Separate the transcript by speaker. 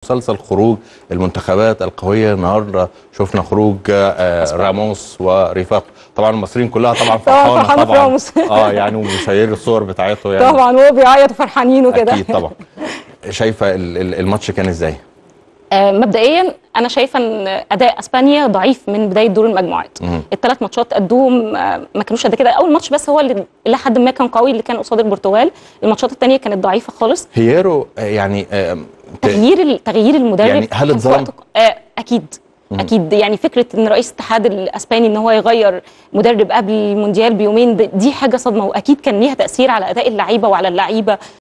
Speaker 1: مسلسل خروج المنتخبات القويه النهارده شفنا خروج آه راموس ورفاق طبعا المصريين كلها طبعا فرحانه
Speaker 2: فرحانة في
Speaker 1: طبعا
Speaker 2: راموس.
Speaker 1: اه يعني ومشير الصور بتاعته يعني
Speaker 2: طبعا وهو بيعيط وفرحانين وكده
Speaker 1: اكيد طبعا شايفه ال- ال- الماتش كان ازاي؟
Speaker 3: آه، مبدئيا انا شايفه ان اداء اسبانيا ضعيف من بدايه دور المجموعات
Speaker 1: مم.
Speaker 3: الثلاث ماتشات قدوهم آه، ما كانوش قد كده اول ماتش بس هو اللي الى حد ما كان قوي اللي كان قصاد البرتغال الماتشات الثانيه كانت ضعيفه خالص
Speaker 1: هيرو آه، يعني آه، ت-
Speaker 3: تغيير ال- تغيير المدرب
Speaker 1: يعني هل
Speaker 3: كان في
Speaker 1: اتظلم؟
Speaker 3: وقت- آه اكيد اكيد يعني فكره ان رئيس الاتحاد الاسباني ان هو يغير مدرب قبل المونديال بيومين ده- دي حاجه صدمه واكيد كان ليها تاثير على اداء اللعيبه وعلى اللعيبه